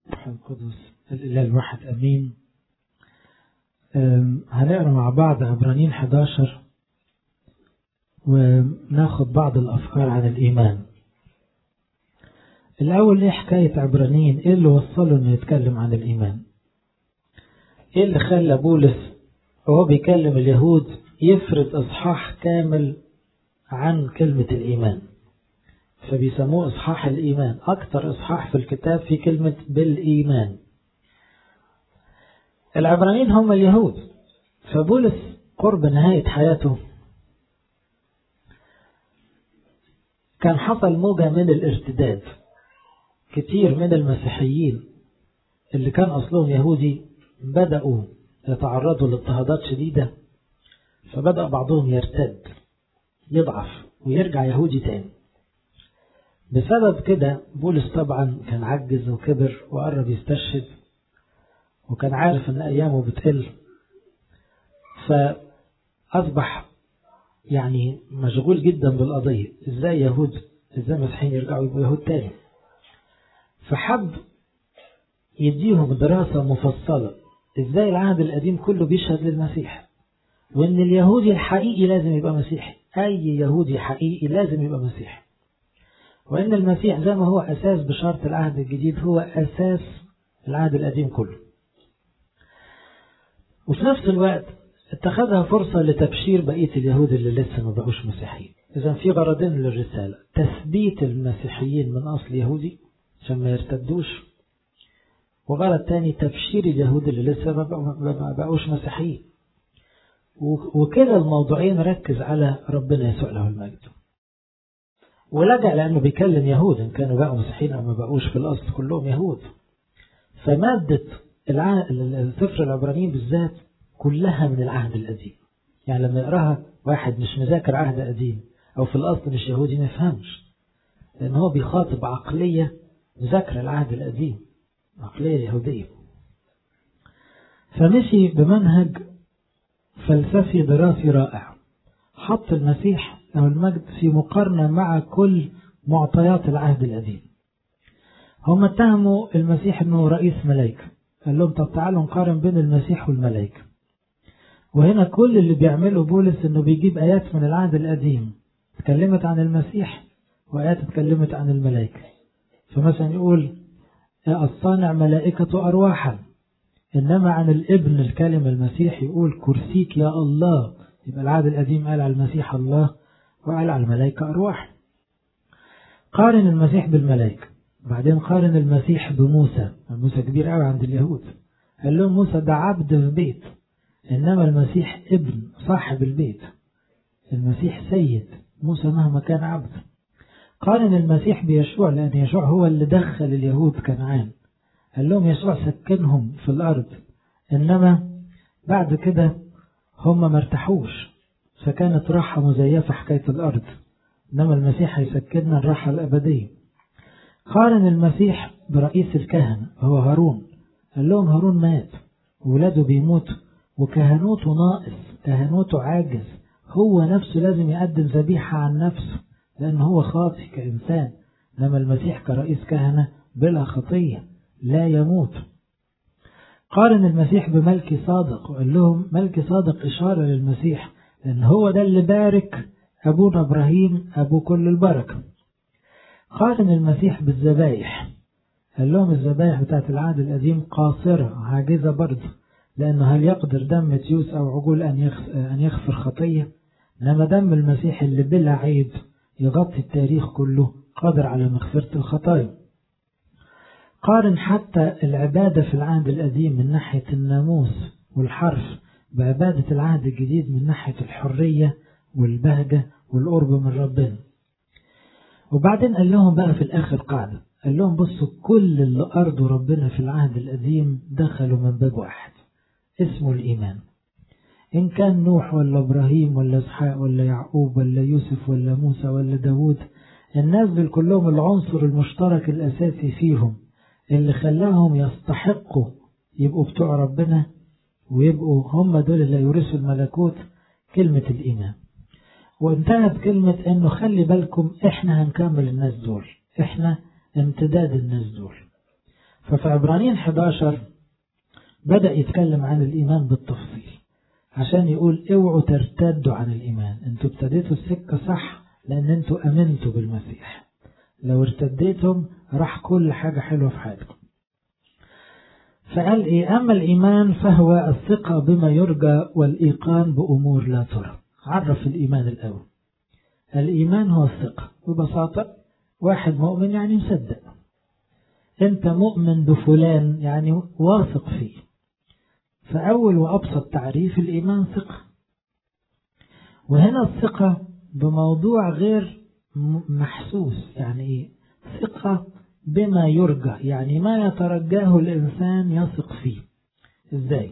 الروح القدس الإله الواحد أمين هنقرا مع بعض عبرانيين 11 وناخد بعض الأفكار عن الإيمان الأول إيه حكاية عبرانيين إيه اللي وصله إنه يتكلم عن الإيمان إيه اللي خلى بولس وهو بيكلم اليهود يفرد إصحاح كامل عن كلمة الإيمان فبيسموه إصحاح الإيمان أكتر إصحاح في الكتاب في كلمة بالإيمان العبرانيين هم اليهود فبولس قرب نهاية حياته كان حصل موجة من الارتداد كتير من المسيحيين اللي كان أصلهم يهودي بدأوا يتعرضوا لاضطهادات شديدة فبدأ بعضهم يرتد يضعف ويرجع يهودي تاني بسبب كده بولس طبعا كان عجز وكبر وقرب يستشهد وكان عارف ان ايامه بتقل فاصبح يعني مشغول جدا بالقضية ازاي يهود ازاي مسيحيين يرجعوا يبقوا يهود تاني فحب يديهم دراسة مفصلة ازاي العهد القديم كله بيشهد للمسيح وان اليهودي الحقيقي لازم يبقى مسيحي اي يهودي حقيقي لازم يبقى مسيحي وان المسيح زي ما هو اساس بشرط العهد الجديد هو اساس العهد القديم كله وفي نفس الوقت اتخذها فرصة لتبشير بقية اليهود اللي لسه ما بقوش مسيحيين إذا في غرضين للرسالة تثبيت المسيحيين من أصل يهودي عشان ما يرتدوش وغرض تاني تبشير اليهود اللي لسه ما بقوش مسيحيين وكده الموضوعين ركز على ربنا يسوع له المجد ولجأ لأنه بيكلم يهود إن كانوا بقوا مسيحيين أو ما بقوش في الأصل كلهم يهود فمادة سفر العبرانيين بالذات كلها من العهد القديم يعني لما يقراها واحد مش مذاكر عهد قديم أو في الأصل مش يهودي ما يفهمش لأن هو بيخاطب عقلية مذاكرة العهد القديم عقلية يهودية فمشي بمنهج فلسفي دراسي رائع حط المسيح أو المجد في مقارنة مع كل معطيات العهد القديم هم اتهموا المسيح انه رئيس ملائكة قال لهم طب تعالوا نقارن بين المسيح والملائكة وهنا كل اللي بيعمله بولس انه بيجيب ايات من العهد القديم اتكلمت عن المسيح وايات اتكلمت عن الملائكة فمثلا يقول الصانع ملائكة ارواحا انما عن الابن الكلمة المسيح يقول كرسيك يا الله يبقى العهد القديم قال على المسيح الله وقال على الملائكة أرواح قارن المسيح بالملائكة بعدين قارن المسيح بموسى موسى كبير قوي عند اليهود قال لهم موسى ده عبد في بيت إنما المسيح ابن صاحب البيت المسيح سيد موسى مهما كان عبد قارن المسيح بيشوع لأن يشوع هو اللي دخل اليهود كنعان قال لهم يسوع سكنهم في الأرض إنما بعد كده هم ما ارتاحوش فكانت راحة مزيفة حكاية الأرض إنما المسيح هيسكننا الراحة الأبدية قارن المسيح برئيس الكهنة هو هارون قال لهم هارون مات وولاده بيموتوا وكهنوته ناقص كهنوته عاجز هو نفسه لازم يقدم ذبيحة عن نفسه لأن هو خاطئ كإنسان إنما المسيح كرئيس كهنة بلا خطية لا يموت قارن المسيح بملكي صادق وقال لهم ملكي صادق إشارة للمسيح لأن هو ده اللي بارك أبونا إبراهيم أبو كل البركة قارن المسيح بالذبايح قال لهم الذبايح بتاعت العهد القديم قاصرة عاجزة برضه لأنه هل يقدر دم تيوس أو عجول أن يغفر خطية إنما دم المسيح اللي بلا عيب يغطي التاريخ كله قادر على مغفرة الخطايا قارن حتى العبادة في العهد القديم من ناحية الناموس والحرف بعبادة العهد الجديد من ناحية الحرية والبهجة والقرب من ربنا وبعدين قال لهم بقى في الآخر قاعدة قال لهم بصوا كل اللي أرضوا ربنا في العهد القديم دخلوا من باب واحد اسمه الإيمان إن كان نوح ولا إبراهيم ولا إسحاق ولا يعقوب ولا يوسف ولا موسى ولا داود الناس دول كلهم العنصر المشترك الأساسي فيهم اللي خلاهم يستحقوا يبقوا بتوع ربنا ويبقوا هم دول اللي يورثوا الملكوت كلمة الإيمان وانتهت كلمة انه خلي بالكم احنا هنكمل الناس دول احنا امتداد الناس دول ففي عبرانيين 11 بدأ يتكلم عن الإيمان بالتفصيل عشان يقول اوعوا ترتدوا عن الإيمان انتوا ابتديتوا السكة صح لأن انتوا أمنتوا بالمسيح لو ارتديتم راح كل حاجة حلوة في حياتكم فقال إيه أما الإيمان فهو الثقة بما يرجى والإيقان بأمور لا ترى عرف الإيمان الأول الإيمان هو الثقة ببساطة واحد مؤمن يعني مصدق أنت مؤمن بفلان يعني واثق فيه فأول وأبسط تعريف الإيمان ثقة وهنا الثقة بموضوع غير محسوس يعني إيه ثقة بما يرجى يعني ما يترجاه الإنسان يثق فيه إزاي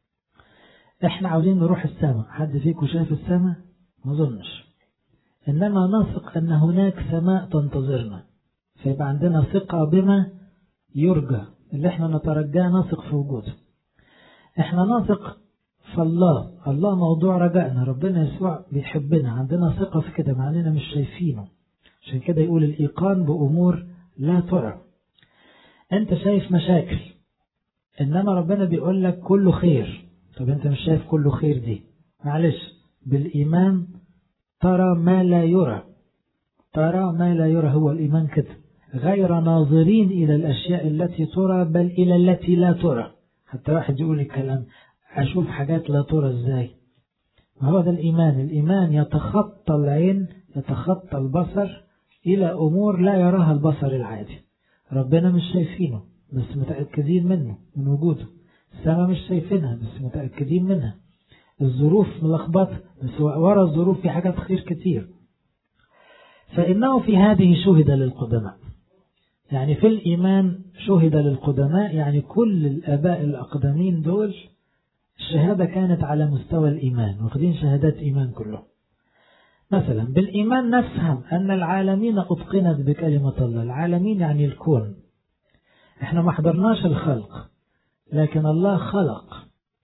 إحنا عاوزين نروح السماء حد فيكم شاف السماء ما ظنش إنما نثق أن هناك سماء تنتظرنا فيبقى عندنا ثقة بما يرجى اللي احنا نترجاه نثق في وجوده احنا نثق في الله الله موضوع رجائنا ربنا يسوع بيحبنا عندنا ثقة في كده مع اننا مش شايفينه عشان كده يقول الإيقان بأمور لا ترى انت شايف مشاكل انما ربنا بيقول لك كله خير طب انت مش شايف كله خير دي معلش بالإيمان ترى ما لا يرى ترى ما لا يرى هو الإيمان كده غير ناظرين إلى الأشياء التي ترى بل إلى التي لا ترى حتى واحد يقول الكلام أشوف حاجات لا ترى إزاي ما هو ده الإيمان الإيمان يتخطى العين يتخطى البصر إلى أمور لا يراها البصر العادي ربنا مش شايفينه بس متأكدين منه من وجوده السماء مش شايفينها بس متأكدين منها الظروف ملخبطة بس ورا الظروف في حاجات خير كتير فإنه في هذه شهد للقدماء يعني في الإيمان شهد للقدماء يعني كل الآباء الأقدمين دول الشهادة كانت على مستوى الإيمان واخدين شهادات إيمان كلهم مثلا بالإيمان نفهم أن العالمين أتقنت بكلمة الله العالمين يعني الكون احنا ما حضرناش الخلق لكن الله خلق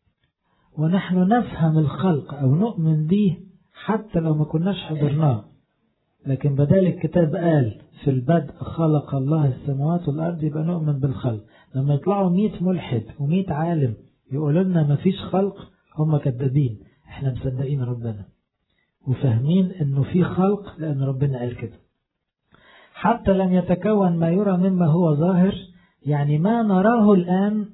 ونحن نفهم الخلق أو نؤمن به حتى لو ما كناش حضرناه لكن بدال الكتاب قال في البدء خلق الله السماوات والأرض يبقى نؤمن بالخلق لما يطلعوا مئة ملحد ومئة عالم يقولوا لنا ما فيش خلق هم كذابين احنا مصدقين ربنا وفاهمين انه في خلق لان ربنا قال كده حتى لم يتكون ما يرى مما هو ظاهر يعني ما نراه الآن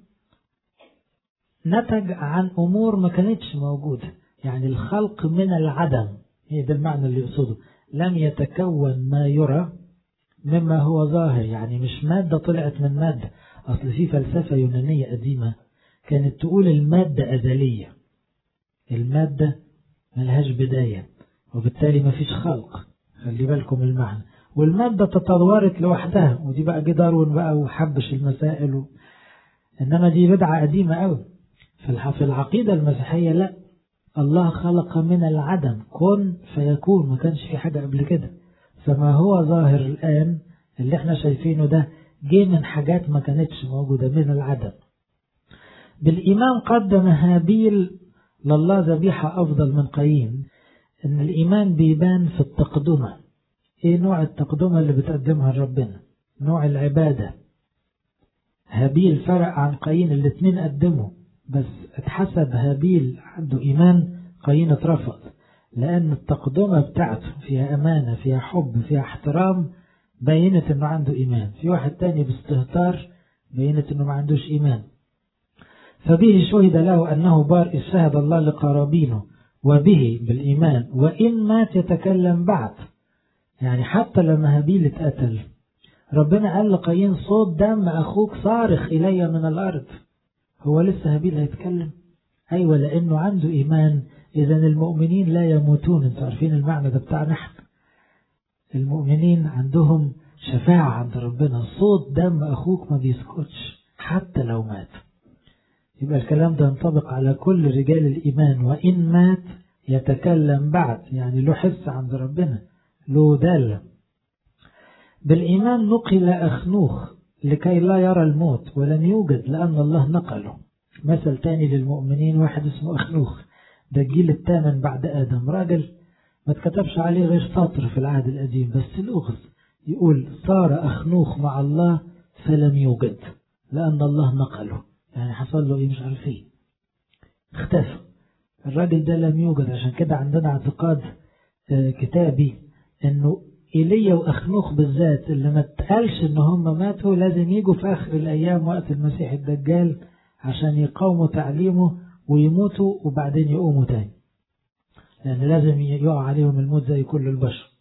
نتج عن أمور ما كانتش موجودة يعني الخلق من العدم هي ده المعنى اللي يقصده لم يتكون ما يرى مما هو ظاهر يعني مش مادة طلعت من مادة أصل في فلسفة يونانية قديمة كانت تقول المادة أزلية المادة ملهاش بداية وبالتالي مفيش خلق خلي بالكم المعنى والمادة تطورت لوحدها ودي بقى جه داروين بقى وحبش المسائل و... إنما دي بدعة قديمة قوي في العقيدة المسيحية لا الله خلق من العدم كن فيكون ما كانش في حاجة قبل كده فما هو ظاهر الآن اللي احنا شايفينه ده جه من حاجات ما كانتش موجودة من العدم بالإيمان قدم هابيل لله ذبيحة أفضل من قايين إن الإيمان بيبان في التقدمة إيه نوع التقدمة اللي بتقدمها لربنا نوع العبادة هابيل فرق عن قايين الاتنين قدموا بس اتحسب هابيل عنده إيمان قايين اترفض لأن التقدمة بتاعته فيها أمانة فيها حب فيها احترام بينت إنه عنده إيمان في واحد تاني باستهتار بينت إنه ما عندوش إيمان فبه شهد له أنه بار إذ شهد الله لقرابينه وبه بالإيمان وإن مات يتكلم بعد يعني حتى لما هابيل اتقتل ربنا قال لقايين صوت دم أخوك صارخ إلي من الأرض هو لسه هابيل هيتكلم أيوة لأنه عنده إيمان إذا المؤمنين لا يموتون انتوا عارفين المعنى ده بتاعنا احنا المؤمنين عندهم شفاعة عند ربنا صوت دم أخوك ما بيسكتش حتى لو مات يبقى الكلام ده ينطبق على كل رجال الإيمان وإن مات يتكلم بعد يعني له حس عند ربنا له دالة بالإيمان نقل أخنوخ لكي لا يرى الموت ولم يوجد لأن الله نقله مثل تاني للمؤمنين واحد اسمه أخنوخ ده الجيل الثامن بعد آدم راجل ما اتكتبش عليه غير سطر في العهد القديم بس الأخذ يقول صار أخنوخ مع الله فلم يوجد لأن الله نقله يعني حصل له إيه مش عارفين اختفى الراجل ده لم يوجد عشان كده عندنا اعتقاد كتابي انه ايليا واخنوخ بالذات اللي ما اتقالش ان هم ماتوا لازم يجوا في اخر الايام وقت المسيح الدجال عشان يقاوموا تعليمه ويموتوا وبعدين يقوموا تاني لان لازم يقع عليهم الموت زي كل البشر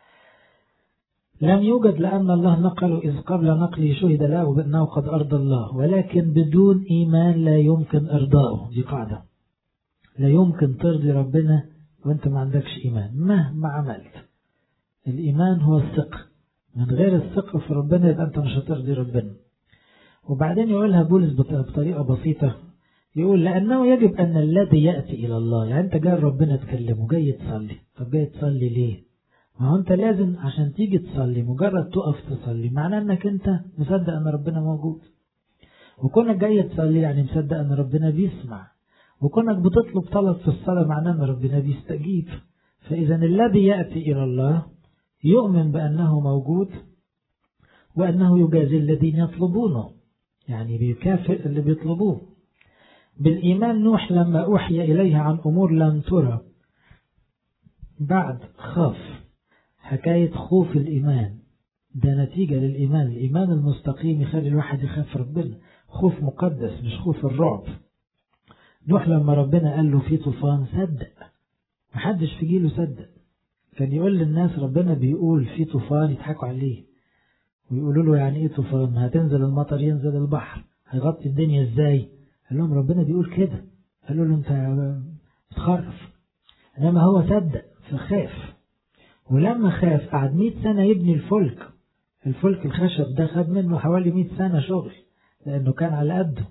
لم يوجد لأن الله نقله إذ قبل نقله شهد له بأنه قد أرضى الله ولكن بدون إيمان لا يمكن إرضاؤه دي قاعدة لا يمكن ترضي ربنا وانت ما عندكش إيمان مهما عملت الإيمان هو الثقة من غير الثقة في ربنا يبقى أنت مش هترضي ربنا وبعدين يقولها بولس بطريقة بسيطة يقول لأنه يجب أن الذي يأتي إلى الله يعني أنت جاي ربنا تكلمه جاي تصلي طب جاي تصلي ليه ما هو أنت لازم عشان تيجي تصلي مجرد تقف تصلي معناه أنك أنت مصدق أن ربنا موجود وكونك جاي تصلي يعني مصدق أن ربنا بيسمع وكونك بتطلب طلب في الصلاة معناه أن ربنا بيستجيب فإذا الذي يأتي إلى الله يؤمن بأنه موجود وأنه يجازي الذين يطلبونه يعني بيكافئ اللي بيطلبوه بالإيمان نوح لما أوحي إليه عن أمور لم ترى بعد خاف حكاية خوف الإيمان ده نتيجة للإيمان الإيمان المستقيم يخلي الواحد يخاف ربنا خوف مقدس مش خوف الرعب نوح لما ربنا قال له في طوفان صدق محدش في جيله صدق كان يقول للناس ربنا بيقول في طوفان يضحكوا عليه ويقولوا له يعني ايه طوفان هتنزل المطر ينزل البحر هيغطي الدنيا ازاي قال لهم ربنا بيقول كده قالوا له انت بتخرف انما هو صدق فخاف ولما خاف قعد 100 سنة يبني الفلك الفلك الخشب ده خد منه حوالي 100 سنة شغل لأنه كان على قده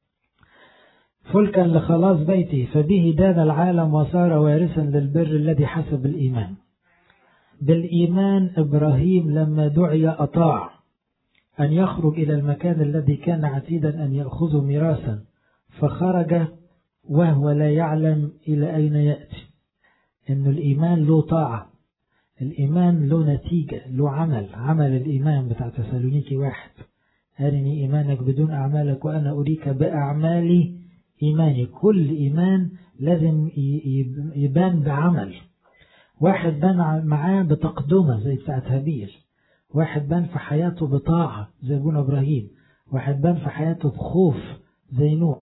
فلكا لخلاص بيته فبه دان العالم وصار وارثا للبر الذي حسب الإيمان بالإيمان إبراهيم لما دعي أطاع أن يخرج إلى المكان الذي كان عتيدا أن يأخذه ميراثا فخرج وهو لا يعلم إلى أين يأتي إن الإيمان له طاعة الإيمان له نتيجة له عمل عمل الإيمان بتاع تسالونيكي واحد أرني إيمانك بدون أعمالك وأنا أريك بأعمالي إيماني كل إيمان لازم يبان بعمل واحد بان معاه بتقدمة زي بتاعت هابيل واحد بان في حياته بطاعة زي ابونا إبراهيم واحد بان في حياته بخوف زي نوح